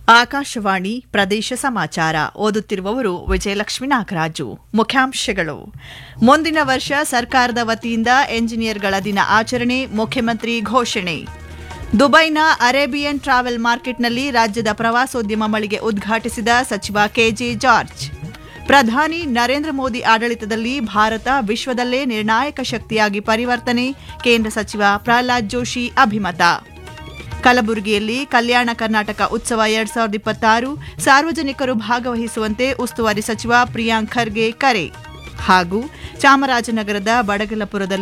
ಆಕಾಶವಾಣಿ ಪ್ರದೇಶ ಸಮಾಚಾರ ಓದುತ್ತಿರುವವರು ವಿಜಯಲಕ್ಷ್ಮಿ ನಾಗರಾಜು ಮುಖ್ಯಾಂಶಗಳು ಮುಂದಿನ ವರ್ಷ ಸರ್ಕಾರದ ವತಿಯಿಂದ ಎಂಜಿನಿಯರ್ಗಳ ದಿನ ಆಚರಣೆ ಮುಖ್ಯಮಂತ್ರಿ ಘೋಷಣೆ ದುಬೈನ ಅರೇಬಿಯನ್ ಟ್ರಾವೆಲ್ ಮಾರ್ಕೆಟ್ನಲ್ಲಿ ರಾಜ್ಯದ ಪ್ರವಾಸೋದ್ಯಮ ಮಳಿಗೆ ಉದ್ಘಾಟಿಸಿದ ಸಚಿವ ಕೆಜೆ ಜಾರ್ಜ್ ಪ್ರಧಾನಿ ನರೇಂದ್ರ ಮೋದಿ ಆಡಳಿತದಲ್ಲಿ ಭಾರತ ವಿಶ್ವದಲ್ಲೇ ನಿರ್ಣಾಯಕ ಶಕ್ತಿಯಾಗಿ ಪರಿವರ್ತನೆ ಕೇಂದ್ರ ಸಚಿವ ಪ್ರಹ್ಲಾದ್ ಜೋಶಿ ಅಭಿಮತ ಕಲಬುರಗಿಯಲ್ಲಿ ಕಲ್ಯಾಣ ಕರ್ನಾಟಕ ಉತ್ಸವ ಎರಡ್ ಸಾವಿರದ ಇಪ್ಪತ್ತಾರು ಸಾರ್ವಜನಿಕರು ಭಾಗವಹಿಸುವಂತೆ ಉಸ್ತುವಾರಿ ಸಚಿವ ಪ್ರಿಯಾಂಕ್ ಖರ್ಗೆ ಕರೆ ಹಾಗೂ ಚಾಮರಾಜನಗರದ ಬಡಗಲಪುರದಲ್ಲಿ